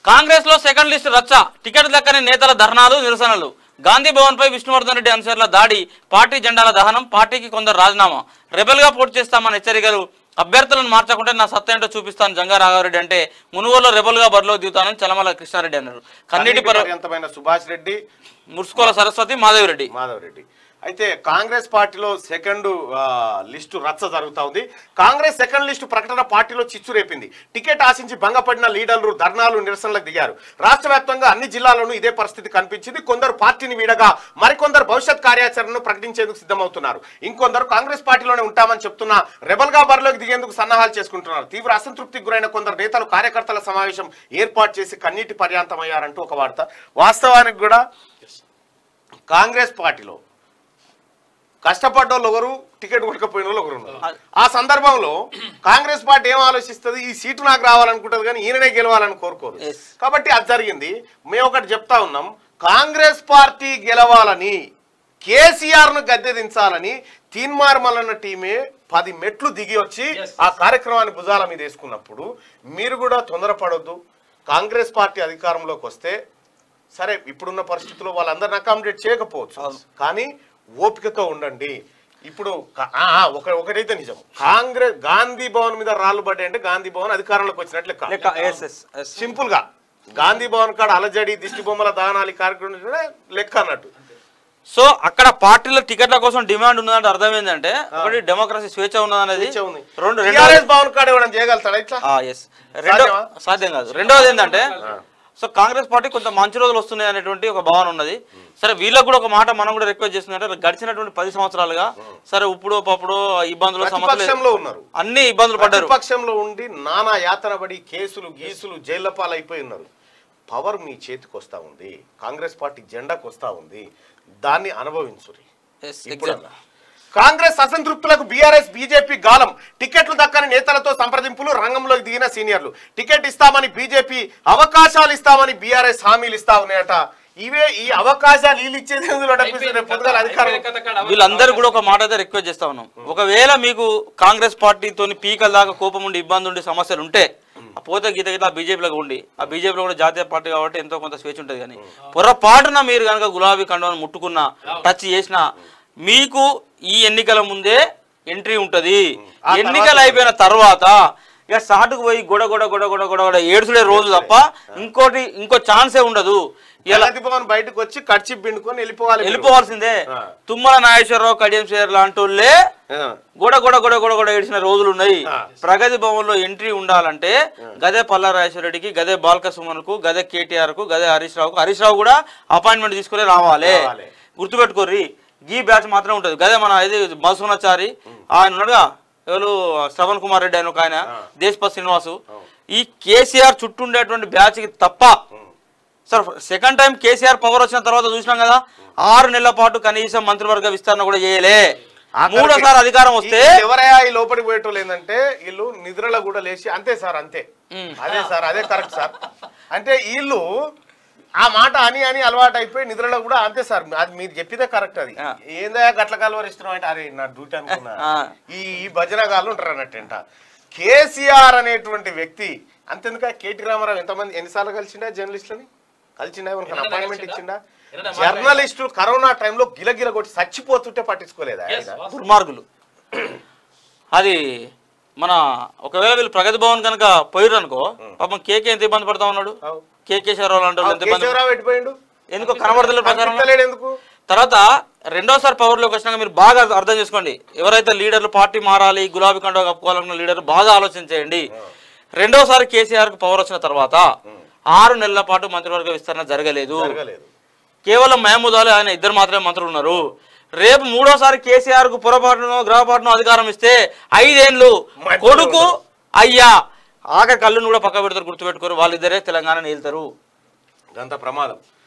కాంగ్రెస్ లో second list రచ్చ ticket దక్కని నేతల ధర్నాలు నిరసనలు గాంధీ భవన్ పై విష్ణువర్ధన్ రెడ్డి అనుచరుల దాడి పార్టీ జెండాల దహనం పార్టీకి కొందరు రాజీనామా రెబల్ గా పోటీ చేస్తామన్న హెచ్చరికలు అభ్యర్థులను మార్చకుంటే నా సత్తా ఏంటో చూపిస్తాను జంగా రాఘవరెడ్డి అంటే మునుగోలో రెబల్ గా బరిలో దిగుతానని చలమల కృష్ణారెడ్డి అన్నారు కన్నీటి పర పర్యంతమైన సుభాష్ రెడ్డి మురుసుకోల సరస్వతి మాధవిరెడ్డి మాధవ్ రెడ్డి అయితే కాంగ్రెస్ పార్టీలో సెకండ్ ఆ, లిస్టు రచ్చ జరుగుతా ఉంది కాంగ్రెస్ సెకండ్ లిస్టు ప్రకటన పార్టీలో చిచ్చు రేపింది టికెట్ ఆశించి భంగపడిన లీడర్లు ధర్నాలు నిరసనలకు దిగారు రాష్ట్ర వ్యాప్తంగా అన్ని జిల్లాల్లోనూ ఇదే పరిస్థితి కనిపించింది కొందరు పార్టీని వీడగా మరికొందరు భవిష్యత్ కార్యాచరణను ప్రకటించేందుకు సిద్ధమవుతున్నారు ఇంకొందరు కాంగ్రెస్ పార్టీలోనే ఉంటామని చెప్తున్న రెబల్ గా బరిలోకి దిగేందుకు సన్నాహాలు చేసుకుంటున్నారు తీవ్ర అసంతృప్తికి గురైన కొందరు నేతలు కార్యకర్తల సమావేశం ఏర్పాటు చేసి కన్నీటి పర్యాంతమయ్యారంటూ ఒక వార్త వాస్తవానికి కూడా కాంగ్రెస్ పార్టీలో కష్టపడ్డ వాళ్ళు ఒకరు టికెట్ కొట్టకపోయిన వాళ్ళు ఒకరు ఉన్నారు ఆ సందర్భంలో కాంగ్రెస్ పార్టీ ఏం ఆలోచిస్తుంది ఈ సీటు నాకు రావాలనుకుంటుంది కానీ ఈయననే గెలవాలని కోరుకోరు Yes. కాబట్టి అది జరిగింది మేము ఒకటి చెప్తా ఉన్నాం కాంగ్రెస్ పార్టీ గెలవాలని కేసీఆర్ ను గద్దె దించాలని తీన్మార్ మల్లన్న టీమే పది మెట్లు దిగి వచ్చి ఆ కార్యక్రమాన్ని భుజాల మీద వేసుకున్నప్పుడు మీరు కూడా తొందరపడొద్దు కాంగ్రెస్ పార్టీ అధికారంలోకి వస్తే సరే ఇప్పుడున్న పరిస్థితుల్లో వాళ్ళందరిని అకామిడేట్ చేయకపోవచ్చు కానీ ఓపికతో ఉండండి ఇప్పుడు కా- ఆ, ఆ, ఒక ఒకటైతే నిజం కాంగ్రెస్ గాంధీ భవన్ మీద రాళ్ళు పడ్డాయి అంటే గాంధీ భవన్ అధికారంలోకి వచ్చినట్లు లెక్క. లెక్క ఎస్ ఎస్ ఎస్ సింపుల్ గా గాంధీ భవన్ కాడ అలజడి దిష్టి బొమ్మల దానాలి కార్యక్రమం చేసినా లెక్క అన్నట్టు సో అక్కడ పార్టీల టికెట్ల కోసం డిమాండ్ ఉన్నదంటే అర్థం ఏంటంటే ఒకటి డెమోక్రసీ స్వేచ్ఛ ఉన్నదనేది స్వేచ్ఛ ఉంది. రెండు TRS రెండో భవన్ కాడ ఇవ్వడం చేయగలుగుతాడా ఇట్లా ఎస్ రెండో సాధ్యమా? సాధ్యం కాదు రెండోది ఏంటంటే సో కాంగ్రెస్ పార్టీ కొంత మంచి రోజులు వస్తున్నాయి అనేటువంటి ఒక భావన ఉన్నది సరే వీళ్ళకి కూడా ఒక మాట మనం కూడా రిక్వెస్ట్ చేస్తుందంటే గడిచినటువంటి పది సంవత్సరాలుగా సరే ఇప్పుడు పప్పుడు ఇబ్బందులు సమస్యలు ప్రతిపక్షంలో ఉన్నారు అన్ని ఇబ్బందులు పడ్డారు ప్రతిపక్షంలో ఉండి నానా యాతన పడి కేసులు గీసులు జైళ్ల పాలైపోయి ఉన్నారు పవర్ మీ చేతికి వస్తా ఉంది కాంగ్రెస్ పార్టీ జెండాకు వస్తా ఉంది దాన్ని అనుభవించురి Yes, ఇప్పుడన్నా. కాంగ్రెస్ అసంతృప్తులకు బీఆర్ఎస్ బీజేపీ గాలం టికెట్లు దక్కని నేతలతో సంప్రదింపులు రంగంలోకి దిగిన సీనియర్లు టికెట్ ఇస్తామని బీజేపీ అవకాశాలు ఇస్తామని బీఆర్ఎస్ హామీలు ఇస్తా ఉన్నాయట ఇవే ఈ అవకాశాలు వీళ్ళు ఇచ్చేది ఎందులో డబ్బిస్తారు? రేపు పొద్దుగాల అధికారం వీళ్ళందరూ కూడా ఒక మాట అయితే రిక్వెస్ట్ చేస్తా ఉన్నాం ఒకవేళ మీకు కాంగ్రెస్ పార్టీతో పీకల దాకా కోపం ఉండి ఇబ్బంది ఉండి సమస్యలు ఉంటే ఆ పోతే గీత గీత బీజేపీలోకి ఉండి ఆ బీజేపీలో కూడా జాతీయ పార్టీ కాబట్టి ఎంతో కొంత స్వేచ్ఛ ఉంటుంది కానీ పొరపాటున మీరు కనుక గులాబీ కండువాన్ని ముట్టుకున్నా టచ్ చేసినా మీకు ఈ ఎన్నికల ముందే ఎంట్రీ ఉంటది ఆ తర్వాత ఎన్నికలు అయిపోయిన తర్వాత ఇక సాటుకు పోయి గొడ గొడ గొడ గొడ గొడ గొడ ఏడుసుడే రోజు తప్ప ఇంకోటి ఇంకో ఛాన్సే ఉండదు ఇలా ప్రగతి భవన్ బయటకు వచ్చి ఖర్చు పిండుకొని వెళ్ళిపోవాలి మీరు. వెళ్ళిపోవాల్సిందే ఆ. తుమ్మల నాగేశ్వరరావు కడియం సేర్ లాంటి వాళ్ళే ఆ. గొడ గొడ గొడ గొడ గొడ ఏడిచిన రోజులు ఉన్నాయి ఆ. ప్రగతి భవన్ లో ఎంట్రీ ఉండాలంటే గదే పల్లారాజేశ్వర రెడ్డికి గదే బాల్క సుమన్కు గదే కేటీఆర్ కు గదే హరీష్ రావుకు హరీష్ రావు కూడా అపాయింట్మెంట్ తీసుకుని రావాలి రావాలి. గుర్తుపెట్టుకోర్రి ఈ బ్యాచ్ మాత్రం ఉంటుంది గదే మన ఇది మధుసూనాచారి ఆయన ఉన్నాడుగా ఎవరు శ్రవణ్ కుమార్ రెడ్డి ఆయన ఒక ఆయన దేశపతి శ్రీనివాసు ఈ కేసీఆర్ చుట్టూ ఉండేటువంటి బ్యాచ్ కి తప్ప sir second time KCR power వచ్చిన తర్వాత చూసినాం కదా ఆరు నెలల పాటు కనీసం మంత్రివర్గ విస్తరణ కూడా చేయలే ఆఖరికి మూడోసారి అధికారం వస్తే ఈ- ఎవరయ్యా ఈ లోపలికి పోయేటోళ్ళు ఏంటంటే వీళ్ళు నిద్రలో కూడా లేచి అంతే సార్ అంతే ఉమ్. అదే సార్ అదే కరెక్ట్ సార్ అంటే వీళ్ళు ఆ మాట అని అని అలవాటు అయిపోయి నిద్రలో కూడా అంతే సార్ అది మీరు చెప్పితే కరెక్ట్ అది ఆ. ఏందయ్యా గట్ల కలవరిస్తున్నాం అంటే అరే నా డ్యూటీ అనుకున్నా ఆ. ఈ ఈ భజన గాళ్ళు ఉంటారు అన్నట్టంట కేసీఆర్ అనేటువంటి వ్యక్తి అంతెందుక కేటీ రామారావు ఎంతమంది ఎన్నిసార్లు కలిసిండా జర్నలిస్టులని కలిసిండా ఎవరికైనా అపాయింట్మెంట్ ఇచ్చిండా జర్నలిస్టులు కరోనా టైంలో గిలగిల కొట్టి చచ్చిపోతుంటే పట్టించుకోలేదా ఆయన దుర్మార్గులు అది మన ఒకవేళ వీళ్ళు ప్రగతి భవన్ కనుక పోయిర్రు అనుకో పాపం కేకే ఎంత ఇబ్బంది పడతా ఉన్నాడు అవు. కేకేశ్వరరావు లాంటి వాళ్ళు ఎంత ఇబ్బంది కేశవరావు ఎట్టిపోయిండు ఎందుకో కనబడతలేదు ప్రచారం కనిపించలేడు ఎందుకు తర్వాత రెండోసారి పవర్లోకి వచ్చినాక మీరు బాగా అర్థం చేసుకోండి ఎవరైతే లీడర్లు పార్టీ మారాలి గులాబీ కండువా కప్పుకోవాలన్న లీడర్లు బాగా ఆలోచన చేయండి రెండోసారి కేసీఆర్ కు పవర్ వచ్చిన తర్వాత ఆరు నెలల పాటు మంత్రివర్గ విస్తరణ జరగలేదు జరగలేదు కేవలం మహమూద్ అలీ ఆయన ఇద్దరు మాత్రమే మంత్రులు ఉన్నారు రేపు మూడోసారి కేసీఆర్ కు పొరపాటునో గ్రహపాటునో అధికారం ఇస్తే ఐదేండ్లు మంత్రులు కొడుకు అయ్యా ఆఖరి కళ్ళును కూడా పక్క పెడతారు గుర్తుపెట్టుకోరు వాళ్ళిద్దరే తెలంగాణ నిలుతారు ఇదంతా ప్రమాదం